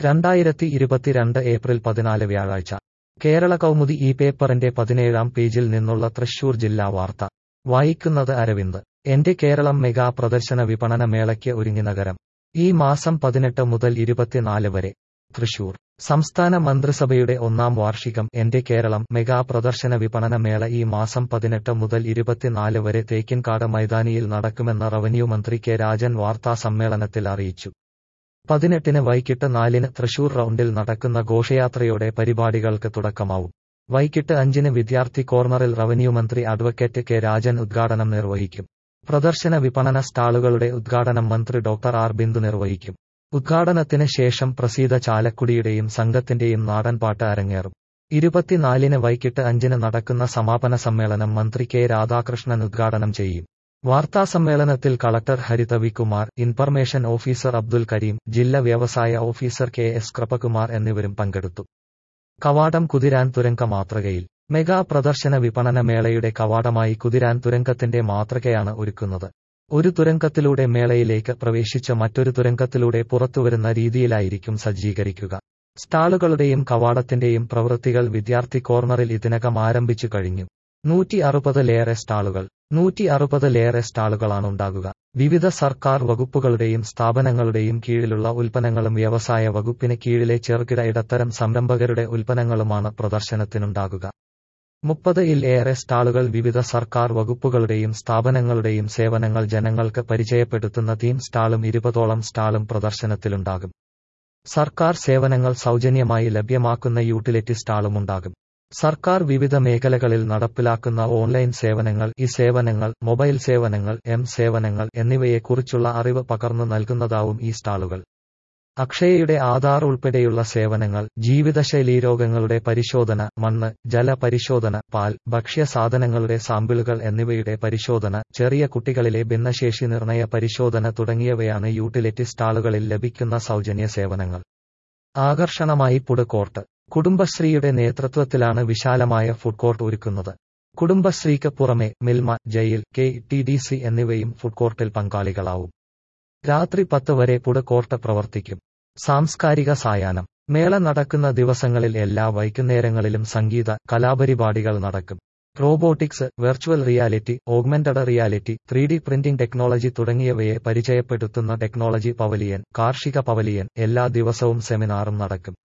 രണ്ടായിരത്തി ഇരുപത്തിരണ്ട് ഏപ്രിൽ പതിനാല് വ്യാഴാഴ്ച കേരള കൗമുദി ഈ പേപ്പറിന്റെ പതിനേഴാം പേജിൽ നിന്നുള്ള തൃശൂർ ജില്ലാ വാർത്ത വായിക്കുന്നത് അരവിന്ദ് എന്റെ കേരളം മെഗാ പ്രദർശന വിപണന മേളയ്ക്ക് ഒരുങ്ങി നഗരം ഈ മാസം പതിനെട്ട് മുതൽ ഇരുപത്തിനാല് വരെ തൃശൂർ സംസ്ഥാന മന്ത്രിസഭയുടെ ഒന്നാം വാർഷികം എന്റെ കേരളം മെഗാ പ്രദർശന വിപണന മേള ഈ മാസം പതിനെട്ട് മുതൽ ഇരുപത്തിനാല് വരെ തേക്കിൻകാട് മൈതാനിയിൽ നടക്കുമെന്ന് റവന്യൂ മന്ത്രി കെ രാജൻ വാർത്താ സമ്മേളനത്തിൽ അറിയിച്ചു പതിനെട്ടിന് വൈകിട്ട് നാലിന് തൃശൂർ റൗണ്ടിൽ നടക്കുന്ന ഘോഷയാത്രയോടെ പരിപാടികൾക്ക് തുടക്കമാവും വൈകിട്ട് അഞ്ചിന് വിദ്യാർത്ഥി കോർണറിൽ റവന്യൂ മന്ത്രി അഡ്വക്കേറ്റ് കെ രാജൻ ഉദ്ഘാടനം നിർവഹിക്കും പ്രദർശന വിപണന സ്റ്റാളുകളുടെ ഉദ്ഘാടനം മന്ത്രി ഡോക്ടർ ആർ ബിന്ദു നിർവഹിക്കും ഉദ്ഘാടനത്തിന് ശേഷം പ്രസീത ചാലക്കുടിയുടെയും സംഘത്തിന്റെയും നാടൻപാട്ട് അരങ്ങേറും ഇരുപത്തിനാലിന് വൈകിട്ട് അഞ്ചിന് നടക്കുന്ന സമാപന സമ്മേളനം മന്ത്രി കെ രാധാകൃഷ്ണൻ ഉദ്ഘാടനം ചെയ്യും വാർത്താസമ്മേളനത്തിൽ collector Haritha Vikumar information officer Abdul Kareem ജില്ലാ വ്യവസായ ഓഫീസർ കെ എസ് കൃപകുമാർ എന്നിവരും പങ്കെടുത്തു കവാടം കുതിരാൻ തുരങ്ക മാതൃകയിൽ മെഗാ പ്രദർശന വിപണന മേളയുടെ കവാടമായി കുതിരാൻ തുരങ്കത്തിന്റെ മാതൃകയാണ് ഒരുക്കുന്നത് ഒരു തുരങ്കത്തിലൂടെ മേളയിലേക്ക് പ്രവേശിച്ച് മറ്റൊരു തുരങ്കത്തിലൂടെ പുറത്തുവരുന്ന രീതിയിലായിരിക്കും സജ്ജീകരിക്കുക സ്റ്റാളുകളുടെയും കവാടത്തിന്റെയും പ്രവൃത്തികൾ വിദ്യാർത്ഥി കോർണറിൽ ഇതിനകം ആരംഭിച്ചു കഴിഞ്ഞു നൂറ്റി അറുപതിലേറെ സ്റ്റാളുകൾ നൂറ്റി അറുപതിലേറെ സ്റ്റാളുകളാണുണ്ടാകുക വിവിധ സർക്കാർ വകുപ്പുകളുടെയും സ്ഥാപനങ്ങളുടെയും കീഴിലുള്ള ഉൽപ്പന്നങ്ങളും വ്യവസായ വകുപ്പിന് കീഴിലെ ചെറുകിട ഇടത്തരം സംരംഭകരുടെ ഉൽപ്പന്നങ്ങളുമാണ് പ്രദർശനത്തിനുണ്ടാകുക മുപ്പത് ഇൽ ഏറെ സ്റ്റാളുകൾ വിവിധ സർക്കാർ വകുപ്പുകളുടെയും സ്ഥാപനങ്ങളുടെയും സേവനങ്ങൾ ജനങ്ങൾക്ക് പരിചയപ്പെടുത്തുന്ന തീം സ്റ്റാളും ഇരുപതോളം സ്റ്റാളും പ്രദർശനത്തിലുണ്ടാകും സർക്കാർ സേവനങ്ങൾ സൗജന്യമായി ലഭ്യമാക്കുന്ന യൂട്ടിലിറ്റി സ്റ്റാളുമുണ്ടാകും സർക്കാർ വിവിധ മേഖലകളിൽ നടപ്പിലാക്കുന്ന ഓൺലൈൻ സേവനങ്ങൾ ഈ സേവനങ്ങൾ മൊബൈൽ സേവനങ്ങൾ എം സേവനങ്ങൾ എന്നിവയെക്കുറിച്ചുള്ള അറിവ് പകർന്നു നൽകുന്നതാവും ഈ സ്റ്റാളുകൾ അക്ഷയയുടെ ആധാർ ഉൾപ്പെടെയുള്ള സേവനങ്ങൾ ജീവിതശൈലീ രോഗങ്ങളുടെ പരിശോധന മണ്ണ് ജല പരിശോധന പാൽ ഭക്ഷ്യ സാധനങ്ങളുടെ സാമ്പിളുകൾ എന്നിവയുടെ പരിശോധന ചെറിയ കുട്ടികളിലെ ഭിന്നശേഷി നിർണയ പരിശോധന തുടങ്ങിയവയാണ് യൂട്ടിലിറ്റി സ്റ്റാളുകളിൽ ലഭിക്കുന്ന സൗജന്യ സേവനങ്ങൾ ആകർഷണമായി ഫുഡ് കോർട്ട് കുടുംബശ്രീയുടെ നേതൃത്വത്തിലാണ് വിശാലമായ ഫുഡ് കോർട്ട് ഒരുക്കുന്നത് കുടുംബശ്രീക്ക് പുറമെ Milma jail K T D C എന്നിവയും ഫുഡ് കോർട്ടിൽ പങ്കാളികളാവും രാത്രി പത്ത് വരെ ഫുഡ് കോർട്ട് പ്രവർത്തിക്കും സാംസ്കാരിക സായാഹ്നം മേള നടക്കുന്ന ദിവസങ്ങളിൽ എല്ലാ വൈകുന്നേരങ്ങളിലും സംഗീത കലാപരിപാടികൾ നടക്കും robotics virtual reality augmented reality three D printing technology തുടങ്ങിയവയെ പരിചയപ്പെടുത്തുന്ന ടെക്നോളജി പവലിയൻ കാർഷിക പവലിയൻ എല്ലാ ദിവസവും സെമിനാറും നടക്കും